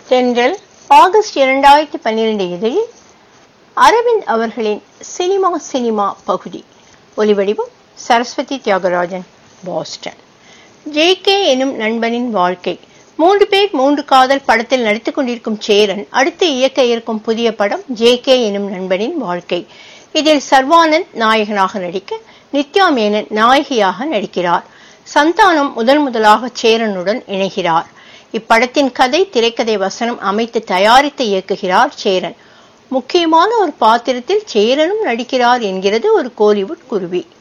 தென்றல் ஆகஸ்ட் இரண்டாயிரத்தி பன்னிரண்டு இதழில் அரவிந்த் அவர்களின் சினிமா சினிமா பகுதி ஒலிவடிவம் சரஸ்வதி தியாகராஜன் பாஸ்டன் ஜே கே எனும் நண்பனின் வாழ்க்கை மூன்று பேர் மூன்று காதல் படத்தில் நடித்துக் கொண்டிருக்கும் சேரன் அடுத்து இயக்க இருக்கும் புதிய படம் ஜே கே எனும் நண்பனின் வாழ்க்கை இதில் சர்வானந்த் நாயகனாக நடிக்க நித்யா மேனன் நாயகியாக நடிக்கிறார் சந்தானம் முதல் முதலாக சேரனுடன் இணைகிறார் இப்படத்தின் கதை திரைக்கதை வசனம் அமைத்து தயாரித்து இயக்குகிறார் சேரன் முக்கியமான ஒரு பாத்திரத்தில் சேரனும் நடிக்கிறார் என்கிறது ஒரு கோலிவுட் குருவி